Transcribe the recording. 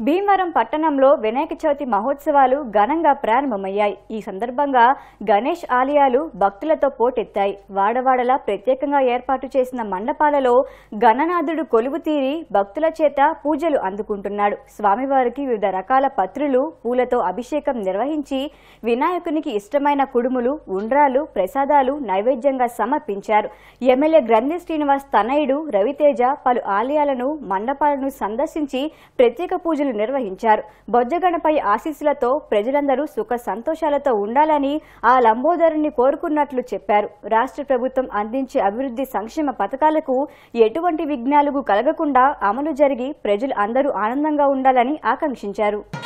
భీమవరం పట్టణంలో వినాయక చవితి మహోత్సవాలు ఘనంగా ప్రారంభమయ్యాయి ఈ సందర్భంగా గణేష్ ఆలయాలు భక్తులతో పోటెత్తాయి వాడవాడలా ప్రత్యేకంగా ఏర్పాటు చేసిన మండపాలలో గణనాథుడు కొలువు తీరి భక్తుల చేత పూజలు అందుకుంటున్నాడు స్వామివారికి వివిధ రకాల పత్రులు పూలతో అభిషేకం నిర్వహించి వినాయకునికి ఇష్టమైన కుడుములు ఉండ్రాలు ప్రసాదాలు నైవేద్యంగా సమర్పించారు ఎమ్మెల్యే గ్రంథి శ్రీనివాస్ తనయుడు రవితేజ పలు ఆలయాలను మండపాలను సందర్శించి ప్రత్యేక పూజలు నిర్వహించారు బొజ్జగణపై ఆశీస్సులతో ప్రజలందరూ సుఖ సంతోషాలతో ఉండాలని ఆ లంబోదరుని కోరుకున్నట్లు చెప్పారు రాష్ట్ర ప్రభుత్వం అందించే అభివృద్ధి సంక్షేమ పథకాలకు ఎటువంటి విఘ్నాలు కలగకుండా అమలు జరిగి ప్రజలు అందరూ ఆనందంగా ఉండాలని ఆకాంక్షించారు